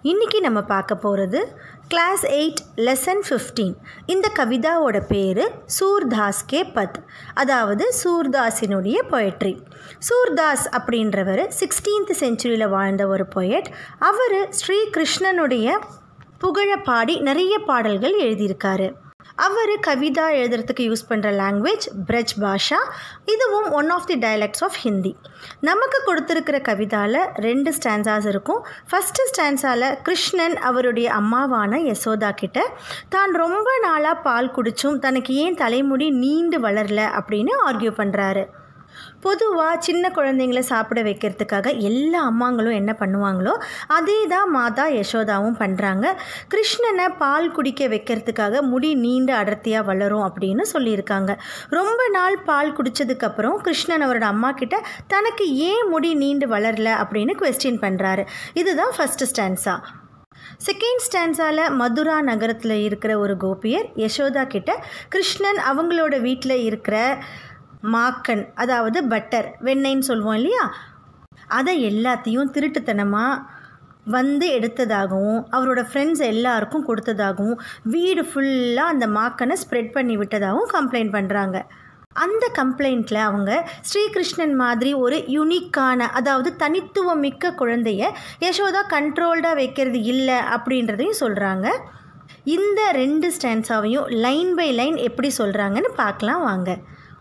இன்றைக்கி நம்ம பார்க்க போகிறது கிளாஸ் எயிட் லெசன் ஃபிஃப்டீன் இந்த கவிதாவோட பேர் சூர்தாஸ் கே பத் அதாவது சூர்தாஸினுடைய பொயட்ரி சூர்தாஸ் அப்படின்றவர் சிக்ஸ்டீன்த் செஞ்சுரியில் வாழ்ந்த ஒரு பொயட் அவர் ஸ்ரீ கிருஷ்ணனுடைய புகழ பாடி நிறைய பாடல்கள் எழுதியிருக்காரு அவர் கவிதா எழுதுறதுக்கு யூஸ் பண்ணுற லாங்குவேஜ் பிரஜ் பாஷா இதுவும் one of the dialects of Hindi நமக்கு கொடுத்துருக்கிற கவிதாவில் ரெண்டு ஸ்டான்சாஸ் இருக்கும் ஃபஸ்ட்டு ஸ்டான்ஸால் கிருஷ்ணன் அவருடைய அம்மாவான யசோதா கிட்ட தான் ரொம்ப நாளாக பால் குடிச்சும் தனக்கு ஏன் தலைமுடி நீண்டு வளரல அப்படின்னு ஆர்கியூ பண்ணுறாரு பொதுவாக சின்ன குழந்தைங்கள சாப்பிட வைக்கிறதுக்காக எல்லா அம்மாங்களும் என்ன பண்ணுவாங்களோ அதே தான் மாதா யசோதாவும் பண்ணுறாங்க கிருஷ்ணனை பால் குடிக்க வைக்கிறதுக்காக முடி நீண்டு அடர்த்தியாக வளரும் அப்படின்னு சொல்லியிருக்காங்க ரொம்ப நாள் பால் குடித்ததுக்கப்புறம் கிருஷ்ணன் அவரோட அம்மா கிட்ட தனக்கு ஏன் முடி நீண்டு வளரல அப்படின்னு கொஸ்டின் பண்ணுறாரு இதுதான் ஃபஸ்ட்டு ஸ்டான்ஸா செகண்ட் ஸ்டான்ஸால் மதுரா நகரத்தில் இருக்கிற ஒரு கோபியர் யசோதா கிட்ட கிருஷ்ணன் அவங்களோட வீட்டில் இருக்கிற மாக்கன் அதாவது பட்டர் வெண்ணெய்ன்னு சொல்லுவோம் இல்லையா அதை எல்லாத்தையும் திருட்டுத்தனமாக வந்து எடுத்ததாகவும் அவரோட ஃப்ரெண்ட்ஸ் எல்லாருக்கும் கொடுத்ததாகவும் வீடு ஃபுல்லாக அந்த மாக்கனை ஸ்ப்ரெட் பண்ணி விட்டதாகவும் கம்ப்ளைண்ட் பண்ணுறாங்க அந்த கம்ப்ளைண்ட்டில் அவங்க ஸ்ரீகிருஷ்ணன் மாதிரி ஒரு யுனிக்கான அதாவது தனித்துவம் மிக்க குழந்தைய யசோதா கண்ட்ரோல்டாக வைக்கிறது இல்லை அப்படின்றதையும் சொல்கிறாங்க இந்த ரெண்டு ஸ்டான்ஸாவையும் லைன் பை லைன் எப்படி சொல்கிறாங்கன்னு பார்க்கலாம் வாங்க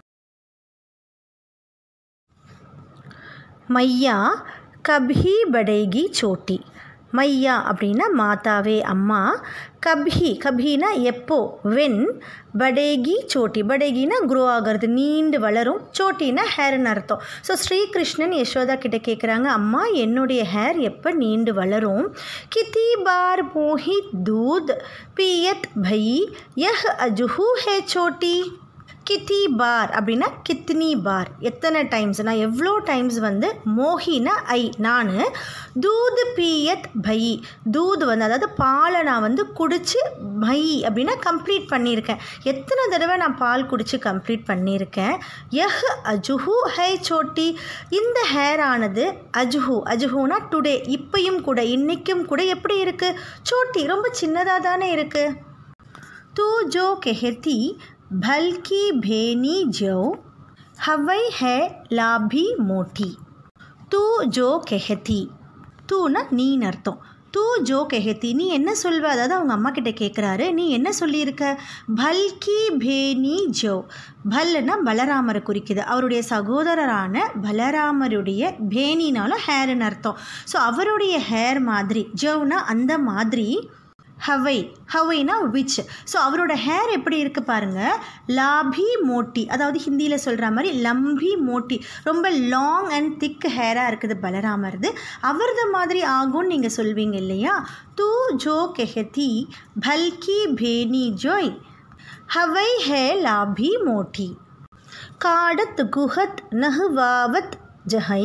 மையா கப்ஹி படேகி சோட்டி மையா அப்படின்னா மாதாவே அம்மா கப்ஹி கப்ஹினா எப்போ வென் படேகி சோட்டி படேகினா குரோ ஆகிறது நீண்டு வளரும் சோட்டினா ஹேர்னு அர்த்தம் ஸோ ஸ்ரீகிருஷ்ணன் யசோதா கிட்ட கேட்குறாங்க அம்மா என்னுடைய ஹேர் எப்போ நீண்டு வளரும் கிதி பார் மோஹி தூத் பியத் பை யஹ் அஜுஹு ஹே சோட்டி கித்தி பார் அப்படின்னா கித்னி பார் எத்தனை டைம்ஸ் நான் எவ்வளோ டைம்ஸ் வந்து மோஹினா ஐ நான் தூது பீயத் பை தூது வந்து அதாவது பாலை நான் வந்து குடித்து பை அப்படின்னா கம்ப்ளீட் பண்ணியிருக்கேன் எத்தனை தடவை நான் பால் குடித்து கம்ப்ளீட் பண்ணியிருக்கேன் யஹ் அஜுஹு ஹை சோட்டி இந்த ஹேர் ஆனது அஜுஹு அஜுஹுனா டுடே இப்பையும் கூட இன்றைக்கும் கூட எப்படி இருக்குது சோட்டி ரொம்ப சின்னதாக தானே இருக்குது தூ ஜோ கெஹத்தி भलकी भेनी जो हवई है लाभी मोटी तू जो कहती தூனா நீன்னு அர்த்தம் தூ ஜோ கெஹத்தி நீ என்ன சொல்வ அதாவது அவங்க அம்மா கிட்ட கேட்குறாரு நீ என்ன சொல்லியிருக்க பல்கி பேனி ஜோ பல்லுனா பலராமரை குறிக்குது அவருடைய சகோதரரான பலராமருடைய பேனினாலும் ஹேர்னு அர்த்தம் ஸோ அவருடைய ஹேர் மாதிரி ஜோனா அந்த மாதிரி ஹவை ஹவைனா விச் ஸோ அவரோட ஹேர் எப்படி இருக்குது பாருங்கள் லாபி மோட்டி அதாவது ஹிந்தியில் சொல்கிற மாதிரி லம்பி மோட்டி ரொம்ப லாங் அண்ட் திக் ஹேராக இருக்குது பலராமர்து அவரது மாதிரி ஆகும்னு நீங்கள் சொல்வீங்க இல்லையா தூ ஜோ கெஹத்தி பல்கி பேனி ஜோய் ஹவை ஹே லாபி மோட்டி காடத் குஹத் நஹ்வாவத் ஜஹை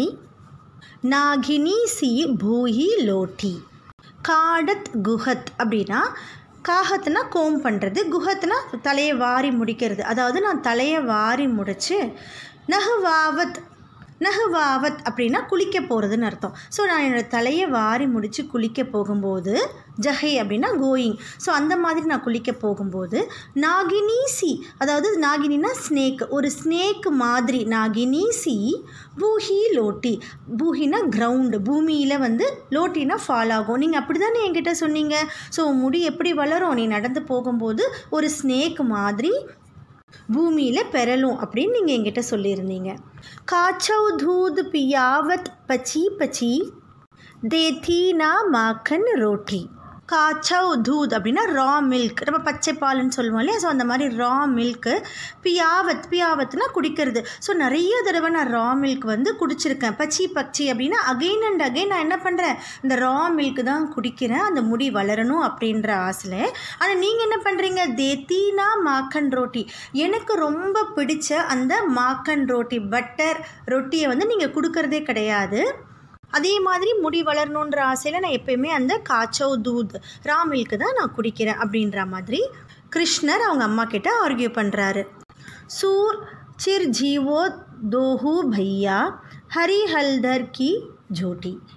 நாகினி சி பூஹி லோட்டி காடத் குஹத் அப்படின்னா காகத்துனா கோம் பண்ணுறது குஹத்னா தலையை வாரி முடிக்கிறது அதாவது நான் தலையை வாரி முடித்து நகுவாவத் நகுவாவத் அப்படின்னா குளிக்க போகிறதுன்னு அர்த்தம் ஸோ நான் என்னோடய தலையை வாரி முடித்து குளிக்க போகும்போது ஜஹை அப்படின்னா கோயிங் ஸோ அந்த மாதிரி நான் குளிக்க போகும்போது நாகினி சி அதாவது நாகினினா ஸ்னேக் ஒரு ஸ்னேக் மாதிரி நாகினி சி பூஹி லோட்டி பூஹினா கிரவுண்டு பூமியில் வந்து லோட்டினா ஃபால் ஆகும் நீங்கள் அப்படி தானே என்கிட்ட சொன்னீங்க ஸோ முடி எப்படி வளரும் நீ நடந்து போகும்போது ஒரு ஸ்னேக் மாதிரி பூமியில் பெறலும் அப்படின்னு நீங்கள் என்கிட்ட சொல்லியிருந்தீங்க காச்சவ் தூத் பியாவத் பச்சி பச்சி தேத்தீனா மாக்கன் ரோட்டி காச்சவ் தூத் அப்படின்னா ரா மில்க் நம்ம பச்சை பால்னு சொல்லுவோம் இல்லையா ஸோ அந்த மாதிரி ரா மில்க்கு பியாவத் பியாவத்னா குடிக்கிறது ஸோ நிறைய தடவை நான் ரா மில்க் வந்து குடிச்சிருக்கேன் பச்சி பச்சி அப்படின்னா அகெயின் அண்ட் அகெயின் நான் என்ன பண்ணுறேன் இந்த ரா மில்க் தான் குடிக்கிறேன் அந்த முடி வளரணும் அப்படின்ற ஆசையில் ஆனால் நீங்கள் என்ன பண்ணுறீங்க தேத்தீனா மாக்கன் ரோட்டி எனக்கு ரொம்ப பிடிச்ச அந்த மாக்கன் ரோட்டி பட்டர் ரொட்டியை வந்து நீங்கள் கொடுக்கறதே கிடையாது அதே மாதிரி முடி வளரணுன்ற ஆசையில் நான் எப்பயுமே அந்த காச்சவ் தூத் ரா மில்க்கு தான் நான் குடிக்கிறேன் அப்படின்ற மாதிரி கிருஷ்ணர் அவங்க அம்மா கிட்ட ஆர்கியூ பண்ணுறாரு சூர் சிர் ஜீவோ தோஹு பையா ஹரி ஹல்தர் கி ஜோட்டி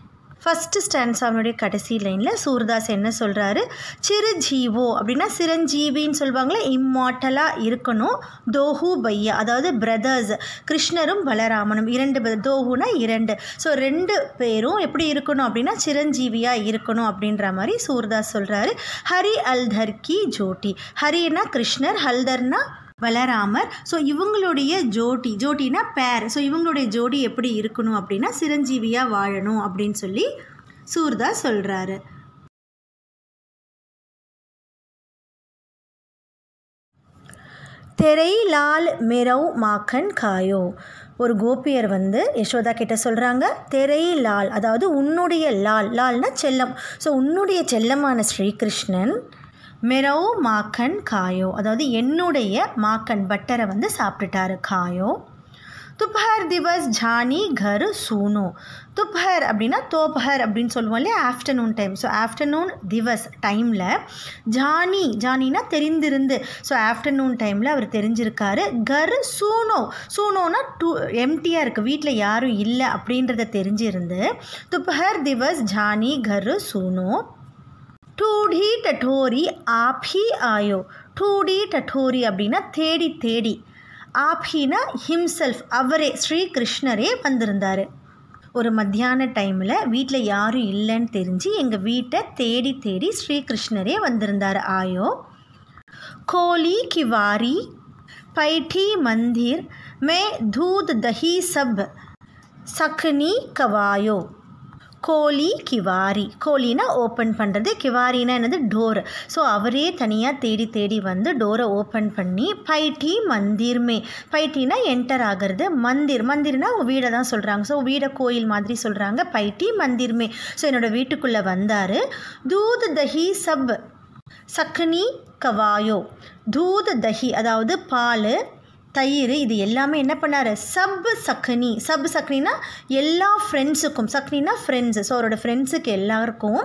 ஃபஸ்ட்டு ஸ்டான்ஸாவனுடைய கடைசி லைனில் சூர்தாஸ் என்ன சொல்கிறாரு சிறுஜீவோ அப்படின்னா சிரஞ்சீவின்னு சொல்லுவாங்களே இம்மார்ட்டலாக இருக்கணும் தோஹு பையா அதாவது பிரதர்ஸ் கிருஷ்ணரும் பலராமனும் இரண்டு பேர் தோஹுனா இரண்டு ஸோ ரெண்டு பேரும் எப்படி இருக்கணும் அப்படின்னா சிரஞ்சீவியாக இருக்கணும் அப்படின்ற மாதிரி சூர்தாஸ் சொல்கிறாரு ஹரி அல்தர் கி ஜோட்டி ஹரினா கிருஷ்ணர் ஹல்தர்னா பலராமர் ஸோ இவங்களுடைய ஜோடி ஜோடினா பேர் ஸோ இவங்களுடைய ஜோடி எப்படி இருக்கணும் அப்படின்னா சிரஞ்சீவியாக வாழணும் அப்படின்னு சொல்லி சூர்தா சொல்கிறாரு தெரை லால் மெரவ் மாக்கன் காயோ ஒரு கோபியர் வந்து யசோதா கிட்ட சொல்கிறாங்க தெரை லால் அதாவது உன்னுடைய லால் லால்னா செல்லம் ஸோ உன்னுடைய செல்லமான ஸ்ரீகிருஷ்ணன் மெரவ் மாக்கன் காயோ அதாவது என்னுடைய மாக்கன் பட்டரை வந்து சாப்பிட்டுட்டாரு காயோ துப்பஹர் திவஸ் ஜானி கர் சூனோ துப்பஹர் அப்படின்னா தோப்பஹர் அப்படின்னு சொல்லுவோம் இல்லையா ஆஃப்டர்நூன் டைம் ஸோ ஆஃப்டர்நூன் திவஸ் டைமில் ஜானி ஜானினா தெரிந்திருந்து ஸோ ஆஃப்டர்நூன் டைமில் அவர் தெரிஞ்சிருக்காரு கர் சூனோ சூனோனா டூ எம்டியாக இருக்குது வீட்டில் யாரும் இல்லை அப்படின்றத தெரிஞ்சிருந்து துப்பஹர் திவஸ் ஜானி கர் சூனோ டூடி டட்டோரி ஆப்ஹி ஆயோ டூடி டட்டோரி அப்படின்னா தேடி தேடி ஆப்ஹினா ஹிம்செல்ஃப் அவரே ஸ்ரீ கிருஷ்ணரே வந்திருந்தார் ஒரு மத்தியான டைமில் வீட்டில் யாரும் இல்லைன்னு தெரிஞ்சு எங்கள் வீட்டை தேடி தேடி ஸ்ரீகிருஷ்ணரே வந்திருந்தார் ஆயோ கோலி கிவாரி பைठी मंदिर में दूध दही सब சக்னி கவாயோ கோலி கிவாரி கோலினா ஓப்பன் பண்ணுறது கிவாரினா என்னது டோர் ஸோ அவரே தனியாக தேடி தேடி வந்து டோரை ஓப்பன் பண்ணி பைட்டி மந்திர்மே பைட்டினா என்டர் ஆகிறது மந்திர் மந்திர்னா வீடை தான் சொல்கிறாங்க ஸோ வீடை கோயில் மாதிரி சொல்கிறாங்க பைட்டி மந்திர்மே ஸோ என்னோடய வீட்டுக்குள்ளே வந்தார் தூத் தஹி சப் சக்னி கவாயோ தூத் தஹி அதாவது பால் தயிர் இது எல்லாமே என்ன பண்ணார் சப் சக்னி சப் சக்னினா எல்லா ஃப்ரெண்ட்ஸுக்கும் சக்னினா ஃப்ரெண்ட்ஸு ஸோ அவரோட ஃப்ரெண்ட்ஸுக்கு எல்லாருக்கும்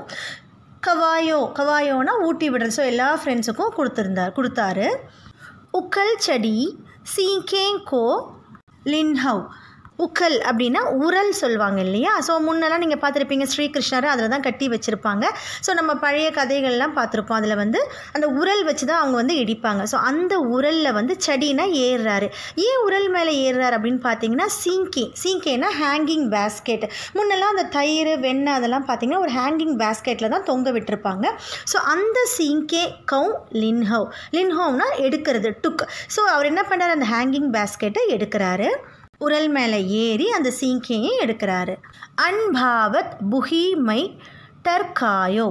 கவாயோ கவாயோனா ஊட்டி விடுறது ஸோ எல்லா ஃப்ரெண்ட்ஸுக்கும் கொடுத்துருந்தார் கொடுத்தாரு உக்கல் செடி சீகேங்கோ லின்ஹவ் உக்கல் அப்படின்னா உரல் சொல்லுவாங்க இல்லையா ஸோ முன்னெல்லாம் நீங்கள் பார்த்துருப்பீங்க ஸ்ரீகிருஷ்ணரை அதில் தான் கட்டி வச்சுருப்பாங்க ஸோ நம்ம பழைய கதைகள்லாம் பார்த்துருப்போம் அதில் வந்து அந்த உரல் வச்சு தான் அவங்க வந்து இடிப்பாங்க ஸோ அந்த உரலில் வந்து செடினா ஏறுறாரு ஏன் உரல் மேலே ஏறுறாரு அப்படின்னு பார்த்தீங்கன்னா சீங்கே சீங்கேனா ஹேங்கிங் பேஸ்கெட் முன்னெல்லாம் அந்த தயிர் வெண்ணெய் அதெல்லாம் பார்த்தீங்கன்னா ஒரு ஹேங்கிங் பேஸ்கெட்டில் தான் தொங்க விட்டுருப்பாங்க ஸோ அந்த சீங்கே கவு லின்ஹவ் லின்ஹவ்னா எடுக்கிறது டுக் ஸோ அவர் என்ன பண்ணார் அந்த ஹேங்கிங் பேஸ்கெட்டை எடுக்கிறாரு உரல் மேலே ஏறி அந்த சீங்கையை எடுக்கிறாரு அன்பாவத் புஹிமை டர்காயோ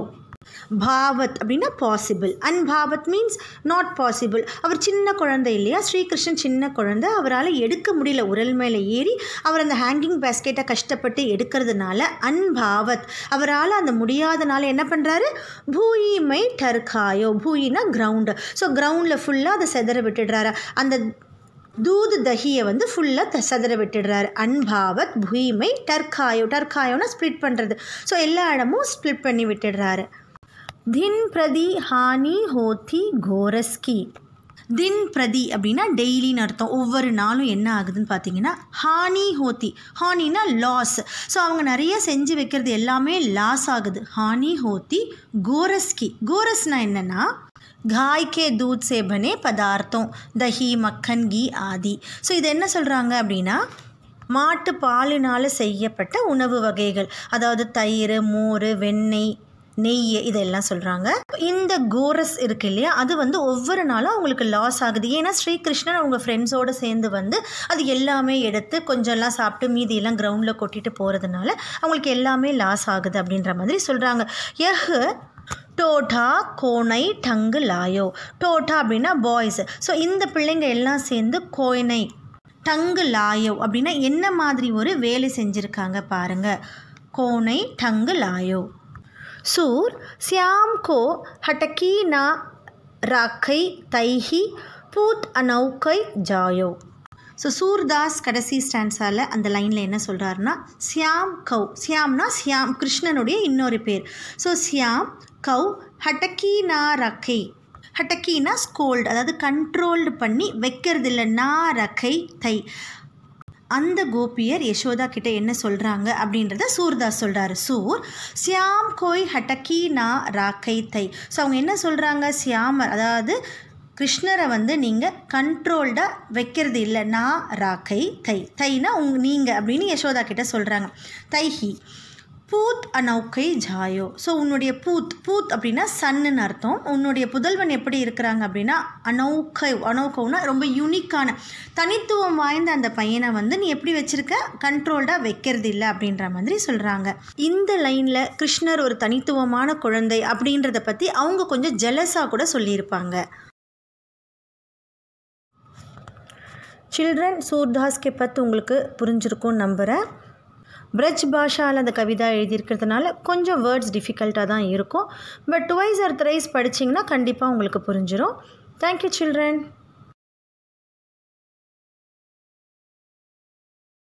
பாவத் அப்படின்னா பாசிபிள் அன்பாவத் மீன்ஸ் நாட் பாசிபிள் அவர் சின்ன குழந்தை இல்லையா ஸ்ரீகிருஷ்ணன் சின்ன குழந்தை அவரால் எடுக்க முடியல உரல் மேலே ஏறி அவர் அந்த ஹேங்கிங் பேஸ்கெட்டை கஷ்டப்பட்டு எடுக்கிறதுனால அன்பாவத் அவரால் அந்த முடியாதனால என்ன பண்ணுறாரு பூயிமை டர்காயோ பூயினா கிரவுண்டு ஸோ கிரவுண்டில் ஃபுல்லாக அதை செதற விட்டுடுறாரு அந்த தூது தஹியை வந்து ஃபுல்லாக சதற விட்டுடுறாரு அன்பாவத் புய்மை டர்காயோ டர்காயோனா ஸ்ப்ளிட் பண்ணுறது ஸோ எல்லா இடமும் ஸ்ப்ளிட் பண்ணி விட்டுடுறாரு தின் பிரதி ஹானி ஹோத்தி கோரஸ்கி தின் பிரதி அப்படின்னா டெய்லின்னு அர்த்தம் ஒவ்வொரு நாளும் என்ன ஆகுதுன்னு பார்த்தீங்கன்னா ஹானி ஹோத்தி ஹானினா லாஸ் ஸோ அவங்க நிறைய செஞ்சு வைக்கிறது எல்லாமே லாஸ் ஆகுது ஹானி ஹோத்தி கோரஸ்கி கோரஸ்னா என்னென்னா காய் கே தூத் சே பனே பதார்த்தம் தஹி மக்கன் கீ ஆதி ஸோ இது என்ன சொல்கிறாங்க அப்படின்னா மாட்டு பாலினால் செய்யப்பட்ட உணவு வகைகள் அதாவது தயிர் மோர் வெண்ணெய் நெய் இதெல்லாம் சொல்கிறாங்க இந்த கோரஸ் இருக்கு இல்லையா அது வந்து ஒவ்வொரு நாளும் அவங்களுக்கு லாஸ் ஆகுது ஏன்னா ஸ்ரீகிருஷ்ணன் அவங்க ஃப்ரெண்ட்ஸோடு சேர்ந்து வந்து அது எல்லாமே எடுத்து கொஞ்சம்லாம் சாப்பிட்டு மீதியெல்லாம் கிரவுண்டில் கொட்டிட்டு போகிறதுனால அவங்களுக்கு எல்லாமே லாஸ் ஆகுது அப்படின்ற மாதிரி சொல்கிறாங்க எஹ் டோட்டா கோனை டங்கு லாயோ டோட்டா அப்படின்னா பாய்ஸ் ஸோ இந்த பிள்ளைங்க எல்லாம் சேர்ந்து கோய்னை டங்கு லாயோ அப்படின்னா என்ன மாதிரி ஒரு வேலை செஞ்சுருக்காங்க பாருங்க கோனை டங்கு லாயோ सूर श्याम को हटकी ना राखई தைஹி பூத் அனௌக்கை ஜாயோ ஸோ சூர்தாஸ் கடைசி ஸ்டான்ஸால் அந்த லைனில் என்ன சொல்கிறாருன்னா சியாம் கவ் சியாம்னா சியாம் கிருஷ்ணனுடைய இன்னொரு பேர் ஸோ சியாம் கவ் ஹட்டக்கி நா ரக்கை ஹட்டக்கினா ஸ்கோல்டு அதாவது கண்ட்ரோல்டு பண்ணி வைக்கிறது இல்லை நா ரக்கை தை அந்த கோபியர் யசோதா கிட்ட என்ன சொல்கிறாங்க அப்படின்றத சூர்தாஸ் சொல்கிறாரு சூர் சியாம் கோய் ஹட்டக்கி நா ராக்கை தை ஸோ அவங்க என்ன சொல்கிறாங்க சியாமர் அதாவது கிருஷ்ணரை வந்து நீங்கள் கண்ட்ரோல்டாக வைக்கிறது இல்லை நான் ராக்கை தை தைனா உங் நீங்கள் அப்படின்னு யசோதா கிட்ட சொல்கிறாங்க தைஹி பூத் அனௌக்கை ஜாயோ ஸோ உன்னுடைய பூத் பூத் அப்படின்னா சன்னுன்னு அர்த்தம் உன்னுடைய புதல்வன் எப்படி இருக்கிறாங்க அப்படின்னா அனௌக்கை அனௌக்கவுனா ரொம்ப யூனிக்கான தனித்துவம் வாய்ந்த அந்த பையனை வந்து நீ எப்படி வச்சுருக்க கண்ட்ரோல்டாக வைக்கிறது இல்லை அப்படின்ற மாதிரி சொல்கிறாங்க இந்த லைனில் கிருஷ்ணர் ஒரு தனித்துவமான குழந்தை அப்படின்றத பற்றி அவங்க கொஞ்சம் ஜெலஸாக கூட சொல்லியிருப்பாங்க சில்ட்ரன் சூர்தாஸ்கே பற்றி உங்களுக்கு புரிஞ்சிருக்கும்னு நம்புகிறேன் பிரஜ் பாஷாவில் அந்த கவிதா எழுதியிருக்கிறதுனால கொஞ்சம் வேர்ட்ஸ் டிஃபிகல்ட்டாக தான் இருக்கும் பட் டுவைஸ் ஆர் த்ரைஸ் படிச்சிங்கன்னா கண்டிப்பாக உங்களுக்கு புரிஞ்சிடும் தேங்க்யூ சில்ட்ரன்